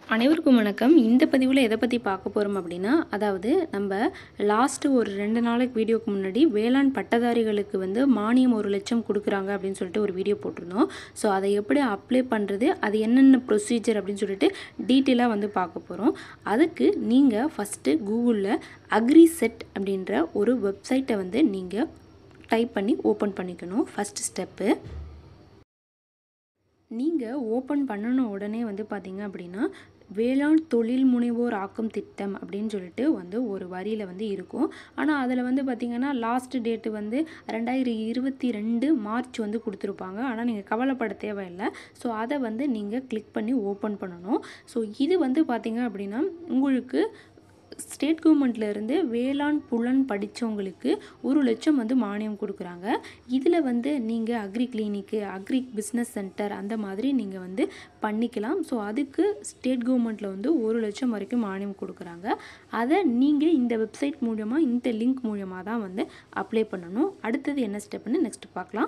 அனைவருக்கும் வணக்கம் இந்த பதிவில் எதை பற்றி பார்க்க போகிறோம் அப்படின்னா அதாவது நம்ம லாஸ்ட்டு ஒரு ரெண்டு நாளைக்கு வீடியோக்கு முன்னாடி வேளாண் பட்டதாரிகளுக்கு வந்து மானியம் ஒரு லட்சம் கொடுக்குறாங்க அப்படின்னு சொல்லிட்டு ஒரு வீடியோ போட்டிருந்தோம் ஸோ அதை எப்படி அப்ளை பண்ணுறது அது என்னென்ன ப்ரொசீஜர் அப்படின்னு சொல்லிட்டு டீட்டெயிலாக வந்து பார்க்க போகிறோம் அதுக்கு நீங்கள் ஃபஸ்ட்டு கூகுளில் அக்ரி செட் அப்படின்ற ஒரு வெப்சைட்டை வந்து நீங்கள் டைப் பண்ணி ஓப்பன் பண்ணிக்கணும் ஃபஸ்ட் ஸ்டெப்பு நீங்கள் ஓப்பன் பண்ணின உடனே வந்து பார்த்தீங்க அப்படின்னா வேளாண் தொழில் முனைவோர் ஆக்கும் திட்டம் அப்படின்னு சொல்லிட்டு வந்து ஒரு வரியில் வந்து இருக்கும் ஆனால் அதில் வந்து பார்த்திங்கன்னா லாஸ்ட் டேட்டு வந்து ரெண்டாயிரம் இருபத்தி ரெண்டு மார்ச் வந்து கொடுத்துருப்பாங்க ஆனால் நீங்கள் கவலைப்பட தேவையில்லை ஸோ அதை வந்து நீங்கள் கிளிக் பண்ணி ஓப்பன் பண்ணணும் ஸோ இது வந்து பார்த்திங்க அப்படின்னா உங்களுக்கு ஸ்டேட் கவர்மெண்ட்லேருந்து வேளாண் புலன் படித்தவங்களுக்கு ஒரு லட்சம் வந்து மானியம் கொடுக்குறாங்க இதில் வந்து நீங்கள் agri clinic agri business centre அந்த மாதிரி நீங்கள் வந்து பண்ணிக்கலாம் ஸோ அதுக்கு ஸ்டேட் கவர்மெண்ட்டில் வந்து ஒரு லட்சம் வரைக்கும் மானியம் கொடுக்குறாங்க அதை நீங்கள் இந்த வெப்சைட் மூலமாக இந்த லிங்க் மூலமாக தான் வந்து அப்ளை பண்ணணும் அடுத்தது என்ன ஸ்டெப்னு நெக்ஸ்ட் பார்க்கலாம்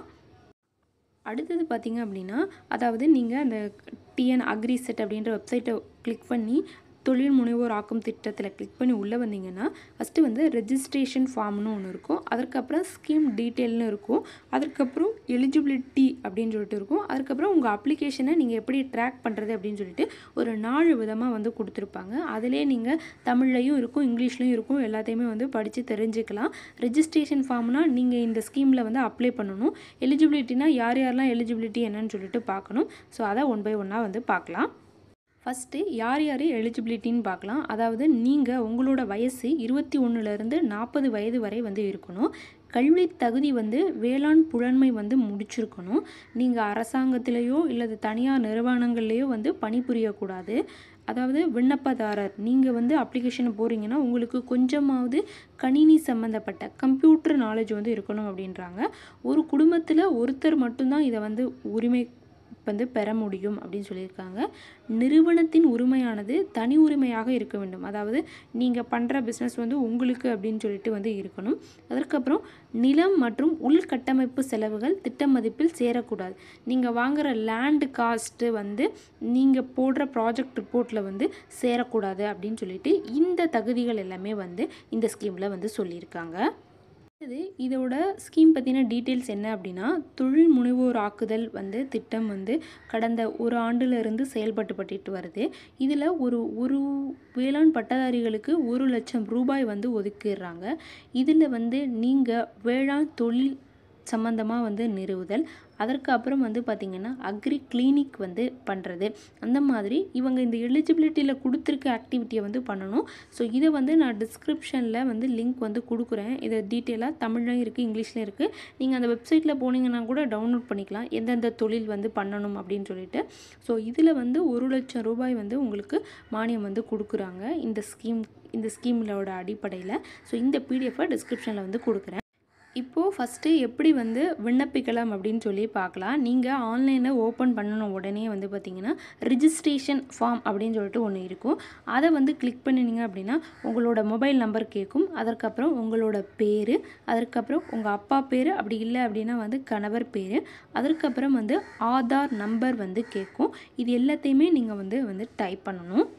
அடுத்தது பார்த்தீங்க அப்படின்னா அதாவது நீங்கள் அந்த டிஎன் அக்ரி செட் அப்படின்ற வெப்சைட்டை கிளிக் பண்ணி தொழில் முனைவோர் ஆக்கும் திட்டத்தில் கிளிக் பண்ணி உள்ளே வந்தீங்கன்னா ஃபஸ்ட்டு வந்து ரெஜிஸ்ட்ரேஷன் ஃபார்ம்னு ஒன்று இருக்கும் அதற்கப்புறம் ஸ்கீம் டீட்டெயில்னு இருக்கும் அதுக்கப்புறம் எலிஜிபிலிட்டி அப்படின்னு சொல்லிட்டு இருக்கும் அதுக்கப்புறம் உங்கள் அப்ளிகேஷனை நீங்கள் எப்படி ட்ராக் பண்ணுறது அப்படின்னு சொல்லிட்டு ஒரு நாலு விதமாக வந்து கொடுத்துருப்பாங்க அதிலே நீங்கள் தமிழ்லையும் இருக்கும் இங்கிலீஷ்லையும் இருக்கும் எல்லாத்தையுமே வந்து படித்து தெரிஞ்சுக்கலாம் ரெஜிஸ்ட்ரேஷன் ஃபார்ம்னா நீங்கள் இந்த ஸ்கீமில் வந்து அப்ளை பண்ணணும் எலிஜிபிலிட்டினா யார் யாரெல்லாம் எலிஜிபிலிட்டி என்னன்னு சொல்லிட்டு பார்க்கணும் ஸோ அதை ஒன் பை ஒன்னாக வந்து பார்க்கலாம் ஃபஸ்ட்டு யார் யார் எலிஜிபிலிட்டின்னு பார்க்கலாம் அதாவது நீங்கள் உங்களோட வயசு இருபத்தி ஒன்றுலேருந்து நாற்பது வயது வரை வந்து இருக்கணும் கல்வி தகுதி வந்து வேளாண் புலன்மை வந்து முடிச்சிருக்கணும் நீங்கள் அரசாங்கத்திலேயோ இல்லை தனியார் நிறுவனங்கள்லேயோ வந்து பணிபுரியக்கூடாது அதாவது விண்ணப்பதாரர் நீங்கள் வந்து அப்ளிகேஷன் போகிறீங்கன்னா உங்களுக்கு கொஞ்சமாவது கணினி சம்மந்தப்பட்ட கம்ப்யூட்டர் நாலேஜ் வந்து இருக்கணும் அப்படின்றாங்க ஒரு குடும்பத்தில் ஒருத்தர் மட்டும்தான் இதை வந்து உரிமை வந்து பெற முடியும் அப்படின்னு சொல்லியிருக்காங்க நிறுவனத்தின் உரிமையானது தனி உரிமையாக இருக்க வேண்டும் அதாவது நீங்கள் பண்ணுற பிஸ்னஸ் வந்து உங்களுக்கு அப்படின்னு சொல்லிட்டு வந்து இருக்கணும் அதற்கப்புறம் நிலம் மற்றும் உள்கட்டமைப்பு செலவுகள் திட்ட மதிப்பில் சேரக்கூடாது நீங்கள் வாங்குகிற லேண்டு காஸ்ட்டு வந்து நீங்கள் போடுற ப்ராஜெக்ட் ரிப்போர்ட்டில் வந்து சேரக்கூடாது அப்படின்னு சொல்லிட்டு இந்த தகுதிகள் எல்லாமே வந்து இந்த ஸ்கீமில் வந்து சொல்லியிருக்காங்க இது இதோட ஸ்கீம் பற்றின டீட்டெயில்ஸ் என்ன அப்படின்னா தொழில் முனைவோர் ஆக்குதல் வந்து திட்டம் வந்து கடந்த ஒரு ஆண்டிலிருந்து செயல்பட்டு பட்டுட்டு வருது இதில் ஒரு ஒரு வேளாண் பட்டதாரிகளுக்கு ஒரு லட்சம் ரூபாய் வந்து ஒதுக்கிடுறாங்க இதில் வந்து நீங்கள் வேளாண் தொழில் சம்மந்தமாக வந்து நிறுவுதல் அதற்கு அப்புறம் வந்து பார்த்திங்கன்னா அக்ரி கிளினிக் வந்து பண்ணுறது அந்த மாதிரி இவங்க இந்த எலிஜிபிலிட்டியில் கொடுத்துருக்க ஆக்டிவிட்டியை வந்து பண்ணணும் ஸோ இதை வந்து நான் டிஸ்கிரிப்ஷனில் வந்து லிங்க் வந்து கொடுக்குறேன் இதை டீட்டெயிலாக தமிழ்லையும் இருக்குது இங்கிலீஷ்லையும் இருக்குது நீங்கள் அந்த வெப்சைட்டில் போனீங்கன்னா கூட டவுன்லோட் பண்ணிக்கலாம் எந்தெந்த தொழில் வந்து பண்ணணும் அப்படின்னு சொல்லிட்டு ஸோ இதில் வந்து ஒரு லட்சம் ரூபாய் வந்து உங்களுக்கு மானியம் வந்து கொடுக்குறாங்க இந்த ஸ்கீம் இந்த ஸ்கீம்லோட அடிப்படையில் ஸோ இந்த பிடிஎஃபை டிஸ்கிரிப்ஷனில் வந்து கொடுக்குறேன் இப்போது ஃபஸ்ட்டு எப்படி வந்து விண்ணப்பிக்கலாம் அப்படின்னு சொல்லி பார்க்கலாம் நீங்கள் ஆன்லைனில் ஓப்பன் பண்ணின உடனே வந்து பார்த்திங்கன்னா ரிஜிஸ்ட்ரேஷன் ஃபார்ம் அப்படின்னு சொல்லிட்டு ஒன்று இருக்கும் அதை வந்து கிளிக் பண்ணினீங்க அப்படின்னா உங்களோட மொபைல் நம்பர் கேட்கும் அதற்கப்புறம் உங்களோட பேர் அதற்கப்புறம் உங்கள் அப்பா பேர் அப்படி இல்லை அப்படின்னா வந்து கணவர் பேர் அதற்கப்புறம் வந்து ஆதார் நம்பர் வந்து கேட்கும் இது எல்லாத்தையுமே நீங்கள் வந்து வந்து டைப் பண்ணணும்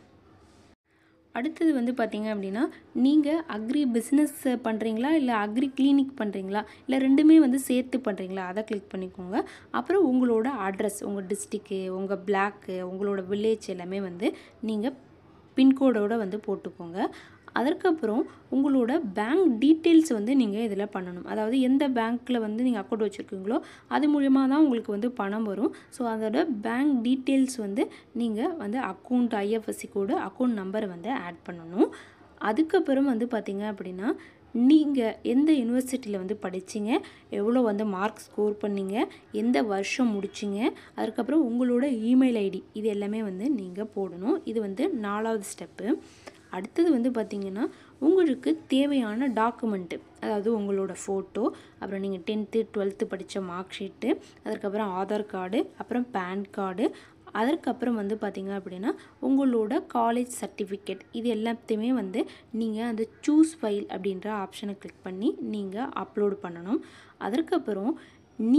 அடுத்தது வந்து பார்த்திங்க அப்படின்னா நீங்கள் அக்ரி பிஸ்னஸ் பண்ணுறீங்களா இல்லை அக்ரி கிளினிக் பண்ணுறீங்களா இல்லை ரெண்டுமே வந்து சேர்த்து பண்ணுறீங்களா அதை கிளிக் பண்ணிக்கோங்க அப்புறம் உங்களோட அட்ரஸ் உங்கள் டிஸ்ட்ரிக்கு உங்கள் பிளாக்கு உங்களோட வில்லேஜ் எல்லாமே வந்து நீங்கள் பின்கோடோடு வந்து போட்டுக்கோங்க அதற்கப்புறம் உங்களோட பேங்க் டீட்டெயில்ஸ் வந்து நீங்கள் இதில் பண்ணணும் அதாவது எந்த பேங்க்கில் வந்து நீங்கள் அக்கௌண்ட் வச்சுருக்கீங்களோ அது மூலிமா தான் உங்களுக்கு வந்து பணம் வரும் ஸோ அதோட பேங்க் டீட்டெயில்ஸ் வந்து நீங்கள் வந்து அக்கௌண்ட் ஐஎஃப்எஸ்சி கோடு அக்கௌண்ட் நம்பரை வந்து ஆட் பண்ணணும் அதுக்கப்புறம் வந்து பார்த்திங்க அப்படின்னா நீங்கள் எந்த யூனிவர்சிட்டியில் வந்து படிச்சிங்க எவ்வளோ வந்து மார்க் ஸ்கோர் பண்ணீங்க எந்த வருஷம் முடிச்சிங்க அதுக்கப்புறம் உங்களோட இமெயில் ஐடி இது எல்லாமே வந்து நீங்கள் போடணும் இது வந்து நாலாவது ஸ்டெப்பு அடுத்தது வந்து பார்த்திங்கன்னா உங்களுக்கு தேவையான டாக்குமெண்ட்டு அதாவது உங்களோட ஃபோட்டோ அப்புறம் நீங்கள் டென்த்து டுவெல்த்து படித்த மார்க் ஷீட்டு அதுக்கப்புறம் ஆதார் கார்டு அப்புறம் பேன் கார்டு அதற்கப்புறம் வந்து பார்த்திங்க அப்படின்னா உங்களோட காலேஜ் சர்டிஃபிகேட் இது எல்லாத்தையுமே வந்து நீங்கள் அந்த சூஸ் ஃபைல் அப்படின்ற ஆப்ஷனை கிளிக் பண்ணி நீங்கள் அப்லோட் பண்ணணும் அதற்கப்புறம் நீங்கள்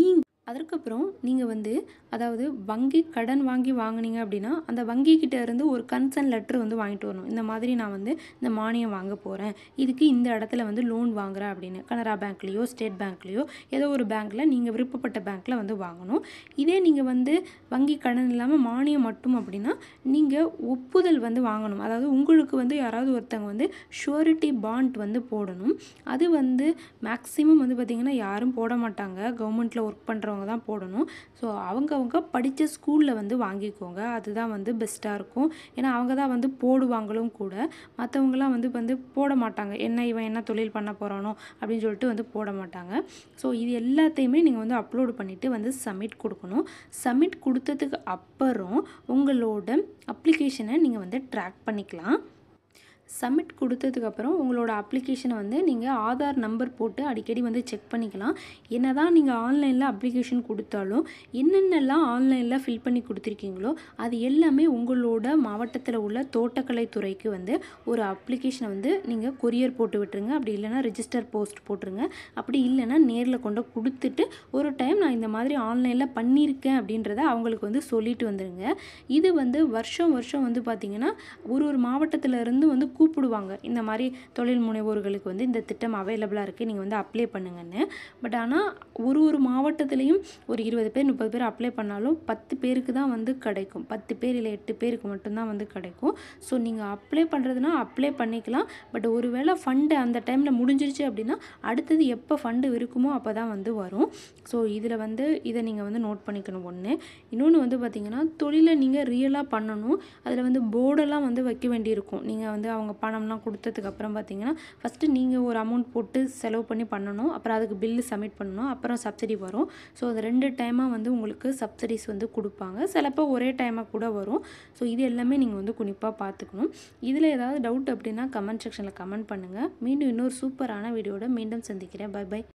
அதற்கப்புறம் நீங்கள் வந்து அதாவது வங்கி கடன் வாங்கி வாங்குனீங்க அப்படின்னா அந்த வங்கிக்கிட்ட இருந்து ஒரு கன்சர்ன் லெட்டர் வந்து வாங்கிட்டு வரணும் இந்த மாதிரி நான் வந்து இந்த மானியம் வாங்க போகிறேன் இதுக்கு இந்த இடத்துல வந்து லோன் வாங்குறேன் அப்படின்னு கனரா பேங்க்லேயோ ஸ்டேட் பேங்க்லேயோ ஏதோ ஒரு பேங்க்கில் நீங்கள் விருப்பப்பட்ட பேங்க்கில் வந்து வாங்கணும் இதே நீங்கள் வந்து வங்கி கடன் இல்லாமல் மானியம் மட்டும் அப்படின்னா நீங்கள் ஒப்புதல் வந்து வாங்கணும் அதாவது உங்களுக்கு வந்து யாராவது ஒருத்தவங்க வந்து ஷூரிட்டி பாண்ட் வந்து போடணும் அது வந்து மேக்ஸிமம் வந்து பார்த்திங்கன்னா யாரும் போட மாட்டாங்க கவர்மெண்ட்டில் ஒர்க் பண்ணுறவங்க தான் போடணும் ஸோ அவங்கவங்க படித்த ஸ்கூலில் வந்து வாங்கிக்கோங்க அதுதான் வந்து பெஸ்ட்டாக இருக்கும் ஏன்னா அவங்க தான் வந்து போடுவாங்களும் கூட மற்றவங்களாம் வந்து வந்து போட மாட்டாங்க என்ன இவன் என்ன தொழில் பண்ண போகிறானோ அப்படின்னு சொல்லிட்டு வந்து போட மாட்டாங்க ஸோ இது எல்லாத்தையுமே நீங்கள் வந்து அப்லோடு பண்ணிவிட்டு வந்து சப்மிட் கொடுக்கணும் சப்மிட் கொடுத்ததுக்கு அப்புறம் உங்களோட அப்ளிகேஷனை நீங்கள் வந்து ட்ராக் பண்ணிக்கலாம் சப்மிட் கொடுத்ததுக்கப்புறம் உங்களோட அப்ளிகேஷனை வந்து நீங்கள் ஆதார் நம்பர் போட்டு அடிக்கடி வந்து செக் பண்ணிக்கலாம் என்ன தான் நீங்கள் ஆன்லைனில் அப்ளிகேஷன் கொடுத்தாலும் என்னென்னலாம் ஆன்லைனில் ஃபில் பண்ணி கொடுத்துருக்கீங்களோ அது எல்லாமே உங்களோட மாவட்டத்தில் உள்ள தோட்டக்கலை துறைக்கு வந்து ஒரு அப்ளிகேஷனை வந்து நீங்கள் கொரியர் போட்டு விட்டுருங்க அப்படி இல்லைன்னா ரிஜிஸ்டர் போஸ்ட் போட்டுருங்க அப்படி இல்லைன்னா நேரில் கொண்டு கொடுத்துட்டு ஒரு டைம் நான் இந்த மாதிரி ஆன்லைனில் பண்ணியிருக்கேன் அப்படின்றத அவங்களுக்கு வந்து சொல்லிட்டு வந்துடுங்க இது வந்து வருஷம் வருஷம் வந்து பார்த்திங்கன்னா ஒரு ஒரு மாவட்டத்தில் இருந்து வந்து கூப்பிடுவாங்க இந்த மாதிரி தொழில் முனைவோர்களுக்கு வந்து இந்த திட்டம் அவைலபிளாக இருக்குது நீங்கள் வந்து அப்ளை பண்ணுங்கன்னு பட் ஆனால் ஒரு ஒரு மாவட்டத்துலேயும் ஒரு இருபது பேர் முப்பது பேர் அப்ளை பண்ணாலும் பத்து பேருக்கு தான் வந்து கிடைக்கும் பத்து பேர் இல்லை எட்டு பேருக்கு மட்டும்தான் வந்து கிடைக்கும் ஸோ நீங்கள் அப்ளை பண்ணுறதுனா அப்ளை பண்ணிக்கலாம் பட் ஒருவேளை ஃபண்டு அந்த டைமில் முடிஞ்சிருச்சு அப்படின்னா அடுத்தது எப்போ ஃபண்டு இருக்குமோ அப்போ தான் வந்து வரும் ஸோ இதில் வந்து இதை நீங்கள் வந்து நோட் பண்ணிக்கணும் ஒன்று இன்னொன்று வந்து பார்த்திங்கன்னா தொழிலை நீங்கள் ரியலாக பண்ணணும் அதில் வந்து போர்டெல்லாம் வந்து வைக்க வேண்டியிருக்கும் நீங்கள் வந்து அவங்க பணம்லாம் கொடுத்ததுக்கு அப்புறம் பார்த்தீங்கன்னா ஃபஸ்ட்டு நீங்கள் ஒரு அமௌண்ட் போட்டு செலவு பண்ணி பண்ணணும் அப்புறம் அதுக்கு பில்லு சப்மிட் பண்ணணும் அப்புறம் சப்சிடி வரும் ஸோ அது ரெண்டு டைமாக வந்து உங்களுக்கு சப்சிடிஸ் வந்து கொடுப்பாங்க சிலப்போ ஒரே டைமாக கூட வரும் ஸோ இது எல்லாமே நீங்கள் வந்து குறிப்பாக பார்த்துக்கணும் இதில் ஏதாவது டவுட் அப்படின்னா கமெண்ட் செக்ஷனில் கமெண்ட் பண்ணுங்கள் மீண்டும் இன்னொரு சூப்பரான வீடியோட மீண்டும் சந்திக்கிறேன் பை பை